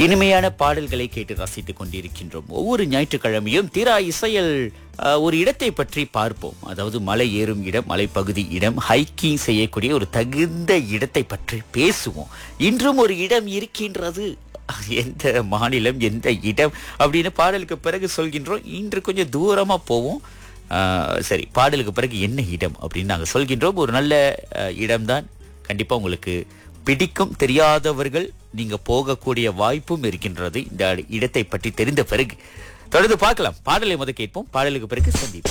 இனிமையான பாடல்களை கேட்டு ரசித்துக் கொண்டிருக்கின்றோம் ஒவ்வொரு ஞாயிற்றுக்கிழமையும் திரா இசையல் அஹ், ஒரு இடத்தை பற்றி பார்ப்போம் அதாவது மலை ஏறும் இடம் மலைப்பகுதி இடம் ஹைக்கிங் செய்யக்கூடிய ஒரு தகுந்த இடத்தை பற்றி பேசுவோம் இன்றும் ஒரு இடம் இருக்கின்றது அது எந்த மாநிலம் எந்த இடம் அப்படின்னு பாடலுக்கு பிறகு சொல்கின்றோம் இன்று கொஞ்சம் தூரமா போவோம் ஆஹ், சரி பாடலுக்கு பிறகு என்ன இடம் அப்படின்னு நாங்கள் சொல்கின்றோம் ஒரு நல்ல அஹ், இடம்தான் கண்டிப்பா உங்களுக்கு பிடிக்கும் தெரியாதவர்கள் நீங்க போகக்கூடிய வாய்ப்பும் இருக்கின்றது இந்த இடத்தை பற்றி தெரிந்த பிறகு தொடர்ந்து பார்க்கலாம் பாடலை முத கேட்போம் பாடலுக்கு பிறகு சந்திப்போம்